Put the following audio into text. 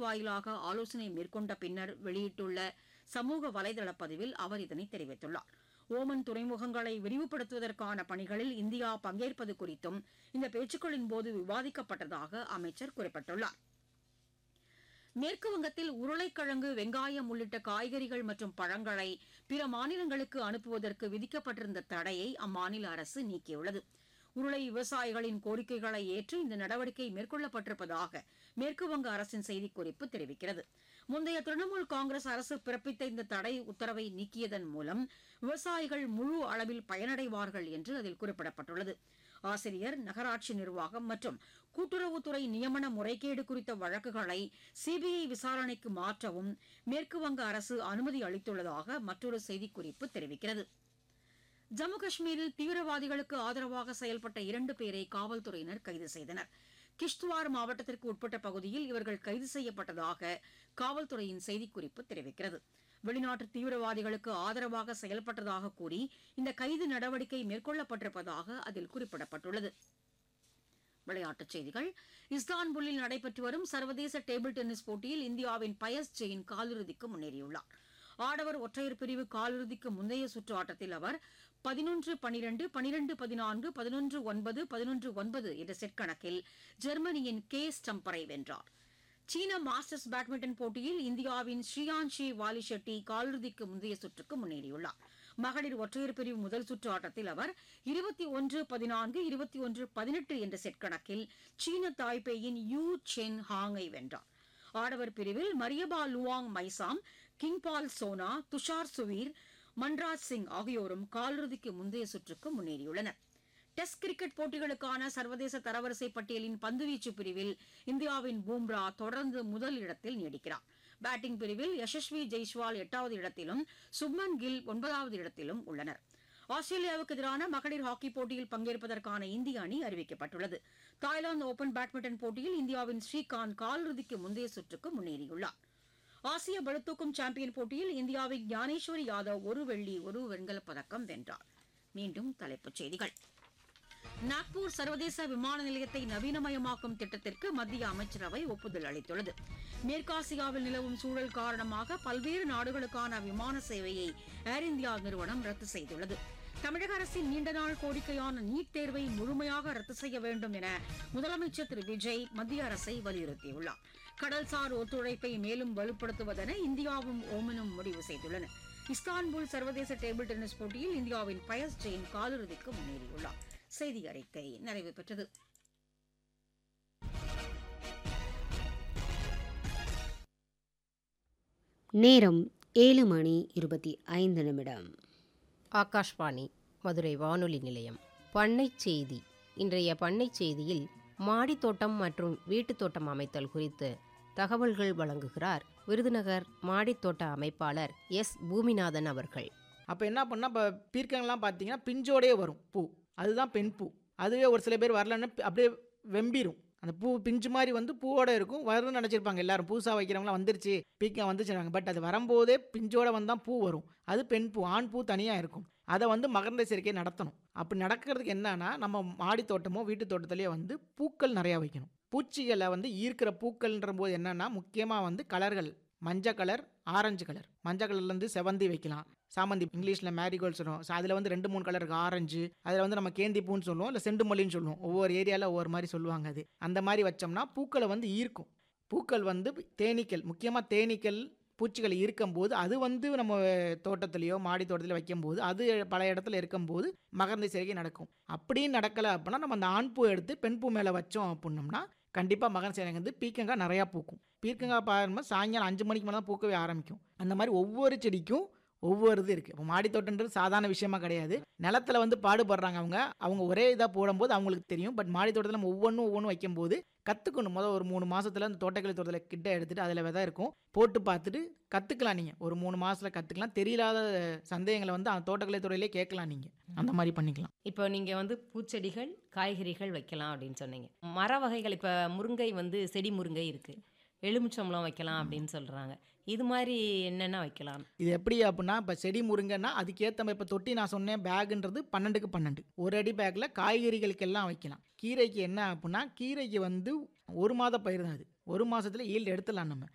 வாயிலாக ஆலோசனை மேற்கொண்ட பின்னர் வெளியிட்டுள்ள சமூக வலைதள பதிவில் அவர் இதனை தெரிவித்துள்ளார் ஓமன் துறைமுகங்களை விரிவுபடுத்துவதற்கான பணிகளில் இந்தியா பங்கேற்பது குறித்தும் இந்த பேச்சுக்களின் போது விவாதிக்கப்பட்டதாக அமைச்சர் குறிப்பிட்டுள்ளார் மேற்கு வங்கத்தில் உருளைக்கிழங்கு வெங்காயம் உள்ளிட்ட காய்கறிகள் மற்றும் பழங்களை பிற மாநிலங்களுக்கு அனுப்புவதற்கு விதிக்கப்பட்டிருந்த தடையை அம்மாநில அரசு நீக்கியுள்ளது உருளை விவசாயிகளின் கோரிக்கைகளை ஏற்று இந்த நடவடிக்கை மேற்கொள்ளப்பட்டிருப்பதாக மேற்குவங்க அரசின் செய்திக்குறிப்பு தெரிவிக்கிறது முந்தைய திரிணாமுல் காங்கிரஸ் அரசு பிறப்பித்த இந்த தடை உத்தரவை நீக்கியதன் மூலம் விவசாயிகள் முழு அளவில் பயனடைவார்கள் என்று அதில் குறிப்பிடப்பட்டுள்ளது ஆசிரியர் நகராட்சி நிர்வாகம் மற்றும் கூட்டுறவுத்துறை நியமன முறைகேடு குறித்த வழக்குகளை சிபிஐ விசாரணைக்கு மாற்றவும் மேற்குவங்க அரசு அனுமதி அளித்துள்ளதாக மற்றொரு செய்திக்குறிப்பு தெரிவிக்கிறது ஜம்மு காஷ்மீரில் தீவிரவாதிகளுக்கு ஆதரவாக செயல்பட்ட இரண்டு பேரை காவல்துறையினர் கைது செய்தனர் கிஷ்துவார் மாவட்டத்திற்கு உட்பட்ட பகுதியில் இவர்கள் கைது செய்யப்பட்டதாக காவல்துறையின் செய்திக்குறிப்பு தெரிவிக்கிறது வெளிநாட்டு தீவிரவாதிகளுக்கு ஆதரவாக செயல்பட்டதாக கூறி இந்த கைது நடவடிக்கை மேற்கொள்ளப்பட்டிருப்பதாக அதில் குறிப்பிடப்பட்டுள்ளது விளையாட்டுச் செய்திகள் இஸ்தான்புல்லில் நடைபெற்று வரும் சர்வதேச டேபிள் டென்னிஸ் போட்டியில் இந்தியாவின் பயஸ் ஜெயின் காலிறுதிக்கு முன்னேறியுள்ளார் ஆடவர் ஒற்றையர் பிரிவு காலிறுதிக்கு முந்தைய சுற்று ஆட்டத்தில் அவர் பதினொன்று பனிரெண்டு பனிரெண்டு பதினான்கு பதினொன்று ஒன்பது பதினொன்று ஒன்பது என்ற செட் கணக்கில் ஜெர்மனியின் கே ஸ்டம்பரை வென்றார் சீன மாஸ்டர்ஸ் பேட்மிண்டன் போட்டியில் இந்தியாவின் ஸ்ரீயான்ஷி வாலி ஷெட்டி காலிறுதிக்கு முந்தைய சுற்றுக்கு முன்னேறியுள்ளார் மகளிர் ஒற்றையர் பிரிவு முதல் சுற்று ஆட்டத்தில் அவர் இருபத்தி ஒன்று பதினான்கு இருபத்தி ஒன்று பதினெட்டு என்ற செட் கணக்கில் சீன தாய்பேயின் யூ சென் ஹாங்கை வென்றார் ஆடவர் பிரிவில் மரியபா லுவாங் மைசாம் கிங்பால் சோனா துஷார் சுவீர் மன்ராஜ் சிங் ஆகியோரும் காலிறுதிக்கு முந்தைய சுற்றுக்கு முன்னேறியுள்ளனர் டெஸ்ட் கிரிக்கெட் போட்டிகளுக்கான சர்வதேச தரவரிசை பட்டியலின் பந்துவீச்சு பிரிவில் இந்தியாவின் பூம்ரா தொடர்ந்து முதல் இடத்தில் நீடிக்கிறார் பேட்டிங் பிரிவில் யசஸ்வி ஜெய்ஸ்வால் எட்டாவது இடத்திலும் சுப்மன் கில் ஒன்பதாவது இடத்திலும் உள்ளனர் ஆஸ்திரேலியாவுக்கு எதிரான மகளிர் ஹாக்கி போட்டியில் பங்கேற்பதற்கான இந்திய அணி அறிவிக்கப்பட்டுள்ளது தாய்லாந்து ஓபன் பேட்மிண்டன் போட்டியில் இந்தியாவின் ஸ்ரீகாந்த் காலிறுதிக்கு முந்தைய சுற்றுக்கு முன்னேறியுள்ளார் ஆசிய பளுதூக்கும் சாம்பியன் போட்டியில் இந்தியாவின் ஞானேஸ்வரி யாதவ் ஒரு வெள்ளி ஒரு வெண்கலப் பதக்கம் வென்றார் மீண்டும் தலைப்புச் செய்திகள் நாக்பூர் சர்வதேச விமான நிலையத்தை நவீனமயமாக்கும் திட்டத்திற்கு மத்திய அமைச்சரவை ஒப்புதல் அளித்துள்ளது மேற்காசியாவில் நிலவும் சூழல் காரணமாக பல்வேறு நாடுகளுக்கான விமான சேவையை ஏர் இந்தியா நிறுவனம் ரத்து செய்துள்ளது தமிழக அரசின் நீண்ட நாள் கோரிக்கையான நீட் தேர்வை முழுமையாக ரத்து செய்ய வேண்டும் என முதலமைச்சர் திரு விஜய் மத்திய அரசை வலியுறுத்தியுள்ளார் கடல்சார் ஒத்துழைப்பை மேலும் வலுப்படுத்துவதென இந்தியாவும் ஓமனும் முடிவு செய்துள்ளன இஸ்தான்புல் சர்வதேச டேபிள் டென்னிஸ் போட்டியில் இந்தியாவின் பயஸ் ஜெயின் காலிறுதிக்கு முன்னேறியுள்ளார் செய்தி அறிக்கை நிறைவு பெற்றது நேரம் ஏழு மணி இருபத்தி ஐந்து நிமிடம் ஆகாஷ்வாணி மதுரை வானொலி நிலையம் பண்ணைச் செய்தி இன்றைய பண்ணைச் செய்தியில் மாடித்தோட்டம் மற்றும் வீட்டுத் தோட்டம் அமைத்தல் குறித்து தகவல்கள் வழங்குகிறார் விருதுநகர் மாடித்தோட்ட அமைப்பாளர் எஸ் பூமிநாதன் அவர்கள் அப்போ என்ன பண்ணால் இப்போ பீர்க்கங்கள்லாம் பார்த்தீங்கன்னா பிஞ்சோடே வரும் பூ அதுதான் பெண் பூ அதுவே ஒரு சில பேர் வரலன்னு அப்படியே வெம்பிரும் அந்த பூ பிஞ்சு மாதிரி வந்து பூவோட இருக்கும் வரும்னு நினச்சிருப்பாங்க எல்லாரும் புதுசாக வைக்கிறவங்களாம் வந்துருச்சு பீக்கம் வந்துச்சுறாங்க பட் அது வரும்போதே பிஞ்சோட வந்தால் பூ வரும் அது பெண் பூ ஆண் பூ தனியாக இருக்கும் அதை வந்து மகரந்த சேர்க்கை நடத்தணும் அப்படி நடக்கிறதுக்கு என்னன்னா நம்ம மாடி தோட்டமோ வீட்டு தோட்டத்திலேயே வந்து பூக்கள் நிறையா வைக்கணும் பூச்சிகளை வந்து ஈர்க்கிற பூக்கள்ன்ற போது என்னன்னா முக்கியமாக வந்து கலர்கள் மஞ்சள் கலர் ஆரஞ்சு கலர் மஞ்சள் கலர்லேருந்து செவந்தி வைக்கலாம் சாமந்தி இங்கிலீஷில் மேரிகோல்ட் சொல்லுவோம் ஸோ அதில் வந்து ரெண்டு மூணு கலர் இருக்குது ஆரஞ்சு அதில் வந்து நம்ம கேந்தி பூன்னு சொல்லுவோம் இல்லை செண்டு மல்லின்னு சொல்லுவோம் ஒவ்வொரு ஏரியாவில் ஒவ்வொரு மாதிரி சொல்லுவாங்க அது அந்த மாதிரி வச்சோம்னா பூக்களை வந்து ஈர்க்கும் பூக்கள் வந்து தேனீக்கள் முக்கியமாக தேனீக்கள் பூச்சிகள் இருக்கும்போது அது வந்து நம்ம தோட்டத்துலேயோ மாடி தோட்டத்தில் வைக்கும்போது அது பல இடத்துல இருக்கும்போது மகரந்த சேர்க்கை நடக்கும் அப்படியும் நடக்கலை அப்படின்னா நம்ம அந்த ஆண் பூ எடுத்து பெண் பூ மேலே வச்சோம் அப்படின்னோம்னா கண்டிப்பாக மகன் சேனங்க வந்து பீக்கங்காய் நிறையா பூக்கும் பீர்க்கங்காய் பாரும்போது சாயங்காலம் அஞ்சு மணிக்கு மேலே தான் பூக்கவே ஆரம்பிக்கும் அந்த மாதிரி ஒவ்வொரு செடிக்கும் ஒவ்வொரு இது இருக்குது இப்போ மாடி தோட்டன்றது சாதாரண விஷயமா கிடையாது நிலத்துல வந்து பாடுபடுறாங்க அவங்க அவங்க ஒரே இதாக போடும்போது அவங்களுக்கு தெரியும் பட் மாடி தோட்டத்தில் நம்ம ஒவ்வொன்றும் ஒவ்வொன்றும் வைக்கும்போது கற்றுக்கணும் முதல் ஒரு மூணு மாதத்தில் அந்த தோட்டக்கலை தோட்டத்தில் கிட்ட எடுத்துகிட்டு அதில் விதை இருக்கும் போட்டு பார்த்துட்டு கற்றுக்கலாம் நீங்கள் ஒரு மூணு மாதத்தில் கற்றுக்கலாம் தெரியலாத சந்தேகங்களை வந்து அந்த தோட்டக்கலை துறையிலே கேட்கலாம் நீங்கள் அந்த மாதிரி பண்ணிக்கலாம் இப்போ நீங்கள் வந்து பூச்செடிகள் காய்கறிகள் வைக்கலாம் அப்படின்னு சொன்னீங்க மர வகைகள் இப்போ முருங்கை வந்து செடி முருங்கை இருக்குது எலுமிச்சம்பழம் வைக்கலாம் அப்படின்னு சொல்கிறாங்க இது மாதிரி என்னென்ன வைக்கலாம் இது எப்படி அப்படின்னா இப்போ செடி முருங்கன்னா அதுக்கேற்ற மாதிரி இப்போ தொட்டி நான் சொன்னேன் பேகுன்றது பன்னெண்டுக்கு பன்னெண்டு ஒரு அடி பேக்கில் காய்கறிகளுக்கெல்லாம் வைக்கலாம் கீரைக்கு என்ன அப்படின்னா கீரைக்கு வந்து ஒரு மாத பயிர் தான் அது ஒரு மாதத்தில் ஈல்டு எடுத்துடலாம் நம்ம